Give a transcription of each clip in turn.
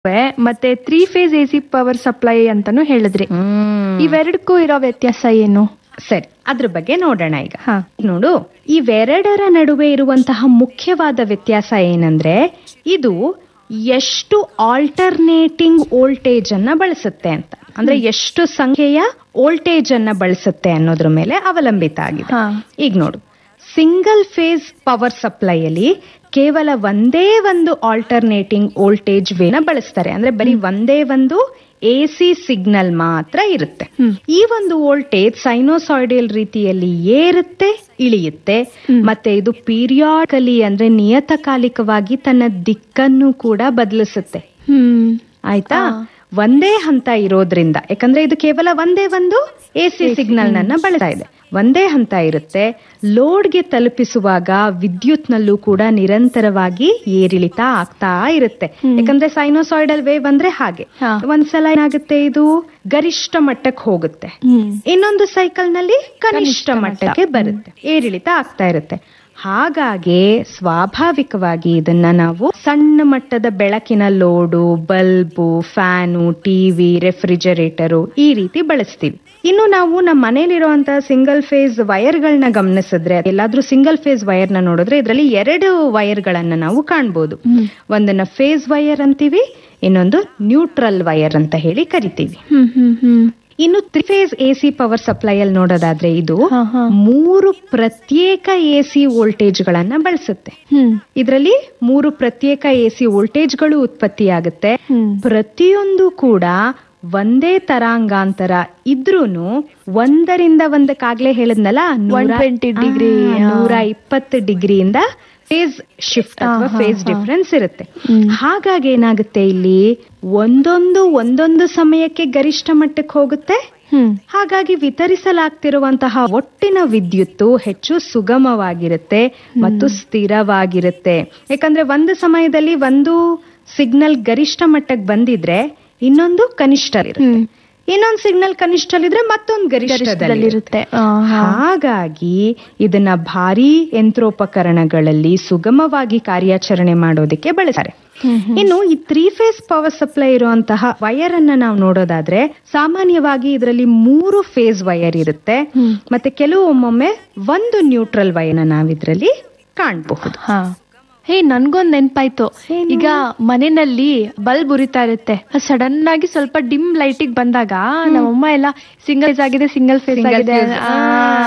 ಮತ್ತೆ three phase A C power supply ಅಂತಾನು ಹೇಳಿದ್ರಿ ಇವೆರಡಕ್ಕೂ ಇರೋ ವ್ಯತ್ಯಾಸ ಏನು ಸರಿ ಅದ್ರ ಬಗ್ಗೆ ನೋಡೋಣ ಈಗ ಹಾ ನೋಡು ಇವೆರಡರ ನಡುವೆ ಇರುವಂತಹ ಮುಖ್ಯವಾದ ವ್ಯತ್ಯಾಸ ಏನಂದ್ರೆ ಇದು ಎಷ್ಟು ಆಲ್ಟರ್ನೇಟಿಂಗ್ ವೋಲ್ಟೇಜ್ ಅನ್ನ ಬಳಸುತ್ತೆ ಅಂತ ಅಂದ್ರೆ ಎಷ್ಟು ಸಂಖ್ಯೆಯ ವೋಲ್ಟೇಜ್ ಅನ್ನ ಬಳಸುತ್ತೆ ಅನ್ನೋದ್ರ ಮೇಲೆ ಅವಲಂಬಿತ ಆಗಿದೆ ಹಾ ಈಗ ನೋಡು ಸಿಂಗಲ್ ಫೇಸ್ ಪವರ್ ಸಪ್ಲೈಯಲ್ಲಿ ಕೇವಲ ಒಂದೇ ಒಂದು ಆಲ್ಟರ್ನೇಟಿಂಗ್ ವೋಲ್ಟೇಜ್ ವೇನ ಬಳಸ್ತಾರೆ ಅಂದ್ರೆ ಬರೀ ಒಂದೇ ಒಂದು ಎ ಸಿ ಸಿಗ್ನಲ್ ಮಾತ್ರ ಇರುತ್ತೆ ಹ್ಮ್. ಈ ಒಂದು ವೋಲ್ಟೇಜ್ ಸೈನೋಸಾಯ್ಡಲ್ ರೀತಿಯಲ್ಲಿ ಏರುತ್ತೆ ಇಳಿಯುತ್ತೆ ಮತ್ತೆ ಇದು ಪೀರಿಯಾಡಿಕಲಿ ಅಂದ್ರೆ ನಿಯತಕಾಲಿಕವಾಗಿ ತನ್ನ ದಿಕ್ಕನ್ನು ಕೂಡ ಬದಲಿಸುತ್ತೆ ಹ್ಮ್ ಆಯ್ತಾ ಒಂದೇ ಹಂತ ಇರೋದ್ರಿಂದ ಯಾಕಂದ್ರೆ ಇದು ಕೇವಲ ಒಂದೇ ಒಂದು ಎ ಸಿ ಸಿಗ್ನಲ್ ನನ್ನ ಬಳಸ್ತಾ ಇದೆ ಒಂದೇ ಹಂತ ಇರುತ್ತೆ ಲೋಡ್ಗೆ ತಲುಪಿಸುವಾಗ ವಿದ್ಯುತ್ನಲ್ಲೂ ಕೂಡ ನಿರಂತರವಾಗಿ ಏರಿಳಿತ ಆಗ್ತಾ ಇರುತ್ತೆ ಯಾಕಂದ್ರೆ ಸೈನೋಸಾಯ್ಡಲ್ ವೇವ್ ಅಂದ್ರೆ ಹಾಗೆ ಹಾ. ಒಂದ್ಸಲ ಏನಾಗುತ್ತೆ ಇದು ಗರಿಷ್ಠ ಮಟ್ಟಕ್ಕೆ ಹೋಗುತ್ತೆ ಹ್ಮ್ ಇನ್ನೊಂದು ಸೈಕಲ್ ನಲ್ಲಿ ಕನಿಷ್ಠ ಮಟ್ಟಕ್ಕೆ ಬರುತ್ತೆ ಏರಿಳಿತ ಆಗ್ತಾ ಇರುತ್ತೆ ಹಾಗಾಗಿ ಸ್ವಾಭಾವಿಕವಾಗಿ ಇದನ್ನ ನಾವು ಸಣ್ಣ ಮಟ್ಟದ ಬೆಳಕಿನ load bulb fan TV refrigerator ಈ ರೀತಿ ಬಳಸ್ತೀವಿ ಇನ್ನು ನಾವು ನಮ್ಮ ಮನೇಲಿರುವಂತಹ ಸಿಂಗಲ್ ಫೇಸ್ ವೈರ್ಗಳನ್ನ ಗಮನಿಸಿದ್ರೆ ಎಲ್ಲಾದ್ರೂ ಸಿಂಗಲ್ ಫೇಸ್ ವೈರ್ ನ ನೋಡಿದ್ರೆ ಇದರಲ್ಲಿ ಎರಡು ವೈರ್ಗಳನ್ನ ನಾವು ಕಾಣ್ಬೋದು ಒಂದನ್ನ ಫೇಸ್ ವೈರ್ ಅಂತೀವಿ ಇನ್ನೊಂದು ನ್ಯೂಟ್ರಲ್ ವೈರ್ ಅಂತ ಹೇಳಿ ಕರಿತೀವಿ ಹ್ಮ್ ಹ್ಮ್ ಹ್ಮ್ ಇನ್ನು three phase A C power supply ಅಲ್ಲಿ ನೋಡೋದಾದ್ರೆ ಇದು ಹಾ, ಹಾ. ಮೂರು ಪ್ರತ್ಯೇಕ ಎ ಸಿ ವೋಲ್ಟೇಜ್ ಗಳನ್ನ ಬಳಸುತ್ತೆ ಹ್ಮ್ ಇದರಲ್ಲಿ ಮೂರು ಪ್ರತ್ಯೇಕ ಎ ಸಿ ವೋಲ್ಟೇಜ್ಗಳು ಉತ್ಪತ್ತಿಯಾಗುತ್ತೆ ಹ್ಮ್ ಪ್ರತಿಯೊಂದು ಕೂಡ ಒಂದೇ ತರಾಂಗಾಂತರ ಇದ್ರೂನು ಒಂದರಿಂದ ಒಂದಕ್ಕಾಗ್ಲೇ ಹೇಳಿದ್ನಲ್ಲ ನೂರ- 120 degree, ಆ, ಆ. ನೂರ ಇಪ್ಪತ್ತು ಡಿಗ್ರಿಯಿಂದ ಫೇಸ್ ಶಿಫ್ಟ್ ಅಥವಾ ಹಾ, ಫೇಸ್ ಹಾ. ಡಿಫರೆನ್ಸ್ ಇರುತ್ತೆ ಹ್ಮ್. ಹಾಗಾಗಿ ಏನಾಗುತ್ತೆ ಇಲ್ಲಿ ಒಂದೊಂದು ಒಂದೊಂದು ಸಮಯಕ್ಕೆ ಗರಿಷ್ಠ ಮಟ್ಟಕ್ಕೆ ಹೋಗುತ್ತೆ ಹ್ಮ್ ಹಾಗಾಗಿ ವಿತರಿಸಲಾಗ್ತಿರುವಂತಹ ಒಟ್ಟಿನ ವಿದ್ಯುತ್ತು ಹೆಚ್ಚು ಸುಗಮವಾಗಿರುತ್ತೆ ಮತ್ತು ಸ್ಥಿರವಾಗಿರುತ್ತೆ ಯಾಕಂದ್ರೆ ಒಂದು ಸಮಯದಲ್ಲಿ ಒಂದು ಸಿಗ್ನಲ್ ಗರಿಷ್ಠ ಮಟ್ಟಕ್ಕೆ ಬಂದಿದ್ರೆ ಇನ್ನೊಂದು ಕನಿಷ್ಠ ಇರುತ್ತೆ ಹ್ಮ್ ಇನ್ನೊಂದು ಸಿಗ್ನಲ್ ಕನಿಷ್ಠಲಿದ್ರೆ ಮತ್ತೊಂದು ಗರಿಷ್ಠದಲ್ಲಿರುತ್ತೆ ಗರಿಷ್ಠದಲ್ಲಿರುತ್ತೆ ಆ, ಹಾ. ಹಾಗಾಗಿ ಇದನ್ನ ಭಾರಿ ಯಂತ್ರೋಪಕರಣಗಳಲ್ಲಿ ಸುಗಮವಾಗಿ ಕಾರ್ಯಾಚರಣೆ ಮಾಡೋದಕ್ಕೆ ಬಳಸ್ತಾರೆ ಹ್ಮ್ ಹ್ಮ್. ಇನ್ನು ಈ ತ್ರೀ ಫೇಸ್ ಪವರ್ ಸಪ್ಲೈ ಇರುವಂತಹ ವೈರ್ ಅನ್ನ ನಾವು ನೋಡೋದಾದ್ರೆ ಸಾಮಾನ್ಯವಾಗಿ ಇದರಲ್ಲಿ ಮೂರು ಫೇಸ್ ವೈರ್ ಇರುತ್ತೆ ಹ್ಮ್. ಮತ್ತೆ ಕೆಲವೊಮ್ಮೊಮ್ಮೆ ಒಂದು ನ್ಯೂಟ್ರಲ್ ವೈರ್ ನಾವ್ ಇದ್ರಲ್ಲಿ ಕಾಣಬಹುದು ಹಾ ಹೇ ನನ್ಗೊಂದ್ ನೆನ್ಪಾಯ್ತು ಏನು? ಈಗ ಮನೆಯಲ್ಲಿ ಬಲ್ಬ್ ಉರಿತಾ ಇರುತ್ತೆ ಸಡನ್ ಆಗಿ ಸ್ವಲ್ಪ ಡಿಮ್ ಲೈಟಿಗೆ ಬಂದಾಗ ನಮ್ಮಮ್ಮ ಎಲ್ಲ ಸಿಂಗಲ್ ಫೇಸ್ ಆಗಿದೆ ಸಿಂಗಲ್ ಫೇಸ್ Single ಆಗಿದೆ phase. ಆ,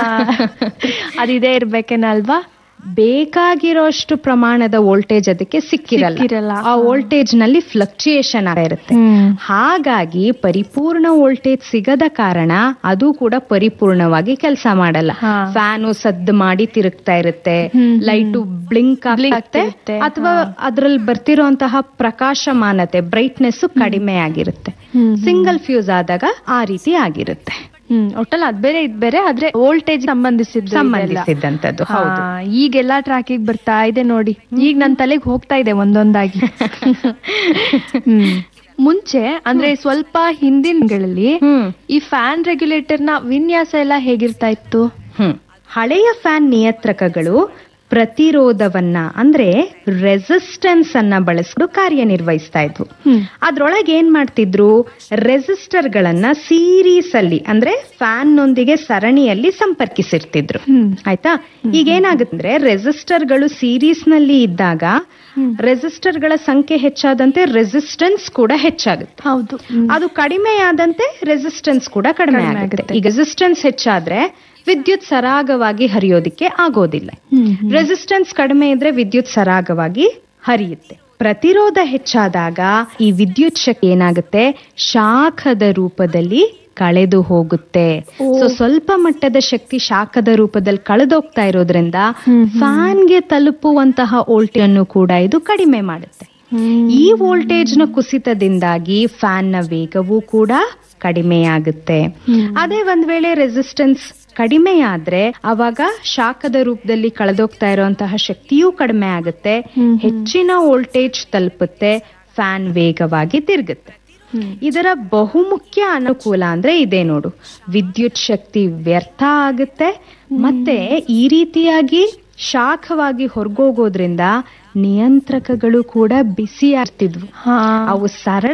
ಅದಿದೆ ಇರ್ಬೇಕೇನ ಅಲ್ವಾ ಬೇಕಾಗಿರೋಷ್ಟು ಪ್ರಮಾಣದ ವೋಲ್ಟೇಜ್ ಅದಕ್ಕೆ ಸಿಕ್ಕಿರಲ್ಲ ಸಿಕ್ಕಿರಲ್ಲ. ಆ ವೋಲ್ಟೇಜ್ ನಲ್ಲಿ ಫ್ಲಕ್ಚುಯೇಷನ್ ಆಗ್ತಾ ಇರುತ್ತೆ ಹ್ಮ್. ಹಾಗಾಗಿ ಪರಿಪೂರ್ಣ ವೋಲ್ಟೇಜ್ ಸಿಗದ ಕಾರಣ ಅದು ಕೂಡ ಪರಿಪೂರ್ಣವಾಗಿ ಕೆಲಸ ಮಾಡಲ್ಲ ಹಾ. ಫ್ಯಾನು ಸದ್ದು ಮಾಡಿ ತಿರುಗ್ತಾ ಇರುತ್ತೆ ಹ್ಮ್, ಲೈಟು ಬ್ಲಿಂಕ್ Blink ಆಗ್ತಾ ಆಗ್ತಿರುತ್ತೆ. ಅಥವಾ ಅದ್ರಲ್ಲಿ ಬರ್ತಿರುವಂತಹ ಪ್ರಕಾಶಮಾನತೆ ಬ್ರೈಟ್ನೆಸ್ ಕಡಿಮೆ ಆಗಿರುತ್ತೆ ಹ್ಮ್, ಹ್ಮ್. ಸಿಂಗಲ್ ಫ್ಯೂಸ್ ಆದಾಗ ಆ ರೀತಿ ಆಗಿರುತ್ತೆ ಹ್ಮ್ ಒಟ್ಟಲ್ಲಿ ಅದ್ ಬೇರೆ ಇದ್ ಬೇರೆ ಆದ್ರೆ ವೋಲ್ಟೇಜ್ ಸಂಬಂಧಿಸಿದ ಸಂಬಂಧಿಸಿದಂತದ್ದು ಹೌದು ಈಗೆಲ್ಲಾ ಟ್ರ್ಯಾಕಿಗೆ ಬರ್ತಾ ಇದೆ ನೋಡಿ ಈಗ ನನ್ ತಲೆಗೆ ಹೋಗ್ತಾ ಇದೆ ಒಂದೊಂದಾಗಿ ಹ್ಮ್. ಮುಂಚೆ ಅಂದ್ರೆ ಸ್ವಲ್ಪ ಹಿಂದಿನಗಳಲ್ಲಿ ಹ್ಮ್ ಈ ಫ್ಯಾನ್ ರೆಗ್ಯುಲೇಟರ್ ನ ವಿನ್ಯಾಸ ಎಲ್ಲ ಹೇಗಿರ್ತಾ ಇತ್ತು ಹ್ಮ್ ಹಳೆಯ ಫ್ಯಾನ್ ನಿಯಂತ್ರಕಗಳು ಪ್ರತಿರೋಧವನ್ನ ಅಂದ್ರೆ ರೆಸಿಸ್ಟೆನ್ಸ್ ಅನ್ನ ಬಳಸ್ಕೊಂಡು ಕಾರ್ಯನಿರ್ವಹಿಸ್ತಾ ಇದ್ವು ಹ್ಮ್. ಅದ್ರೊಳಗೆ ಏನ್ ಮಾಡ್ತಿದ್ರು ರೆಸಿಸ್ಟರ್ ಗಳನ್ನ ಸೀರೀಸ್ ಅಲ್ಲಿ ಅಂದ್ರೆ ಫ್ಯಾನ್ ನೊಂದಿಗೆ ಸರಣಿಯಲ್ಲಿ ಸಂಪರ್ಕಿಸಿರ್ತಿದ್ರು ಹ್ಮ್. ಆಯ್ತಾ ಈಗ ಏನಾಗುತ್ತೆ ರೆಸಿಸ್ಟರ್ ಗಳು ಸೀರೀಸ್ ನಲ್ಲಿ ಇದ್ದಾಗ ರೆಸಿಸ್ಟರ್ ಗಳ ಸಂಖ್ಯೆ ಹೆಚ್ಚಾದಂತೆ ರೆಸಿಸ್ಟೆನ್ಸ್ ಕೂಡ ಹೆಚ್ಚಾಗುತ್ತೆ ಹೌದು ಅದು ಕಡಿಮೆಯಾದಂತೆ ರೆಸಿಸ್ಟೆನ್ಸ್ ಕೂಡ ಕಡಿಮೆ ಕಡಿಮೆ ಆಗುತ್ತೆ ಆಗುತ್ತೆ. ಈಗ ರೆಸಿಸ್ಟೆನ್ಸ್ ಹೆಚ್ಚಾದ್ರೆ ವಿದ್ಯುತ್ ಸರಾಗವಾಗಿ ಹರಿಯೋದಿಕ್ಕೆ ಆಗೋದಿಲ್ಲ ಹ್ಮ್, ರೆಸಿಸ್ಟೆನ್ಸ್ ಕಡಿಮೆ ಇದ್ರೆ ವಿದ್ಯುತ್ ಸರಾಗವಾಗಿ ಹರಿಯುತ್ತೆ ಪ್ರತಿರೋಧ ಹೆಚ್ಚಾದಾಗ ಈ ವಿದ್ಯುತ್ ಶಕ್ತಿ ಏನಾಗುತ್ತೆ ಶಾಖದ ರೂಪದಲ್ಲಿ ಕಳೆದು ಹೋಗುತ್ತೆ ಸೊ ಸ್ವಲ್ಪ ಮಟ್ಟದ ಶಕ್ತಿ ಶಾಖದ ರೂಪದಲ್ಲಿ ಕಳೆದೋಗ್ತಾ ಇರೋದ್ರಿಂದ ಫ್ಯಾನ್ಗೆ ತಲುಪುವಂತಹ ವೋಲ್ಟೇಜ್ ಅನ್ನು ಕೂಡ ಇದು ಕಡಿಮೆ ಮಾಡುತ್ತೆ ಹ್ಮ್. ಈ ವೋಲ್ಟೇಜ್ ನ ಕುಸಿತದಿಂದಾಗಿ ಫ್ಯಾನ್ ನ ವೇಗವೂ ಕೂಡ ಕಡಿಮೆಯಾಗುತ್ತೆ ಅದೇ ಒಂದ್ ವೇಳೆ ರೆಸಿಸ್ಟೆನ್ಸ್ ಕಡಿಮೆಯಾದ್ರೆ ಅವಾಗ ಶಾಖದ ರೂಪದಲ್ಲಿ ಕಳೆದೋಗ್ತಾ ಇರುವಂತಹ ಶಕ್ತಿಯೂ ಕಡಿಮೆ ಆಗುತ್ತೆ ಹೆಚ್ಚಿನ ವೋಲ್ಟೇಜ್ ತಲುಪುತ್ತೆ ಫ್ಯಾನ್ ವೇಗವಾಗಿ ತಿರುಗುತ್ತೆ ಹ್ಮ್. ಇದರ ಬಹುಮುಖ್ಯ ಅನುಕೂಲ ಅಂದ್ರೆ ಇದೆ ನೋಡು ವಿದ್ಯುತ್ ಶಕ್ತಿ ವ್ಯರ್ಥ ಆಗುತ್ತೆ ಮತ್ತೆ ಈ ರೀತಿಯಾಗಿ ಶಾಖವಾಗಿ ಹೊರಗೋಗೋದ್ರಿಂದ ನಿಯಂತ್ರಕಗಳು ಕೂಡ ಬಿಸಿ ಆಗ್ತಿದ್ವು ಹಾ ಅವು ಸರಳ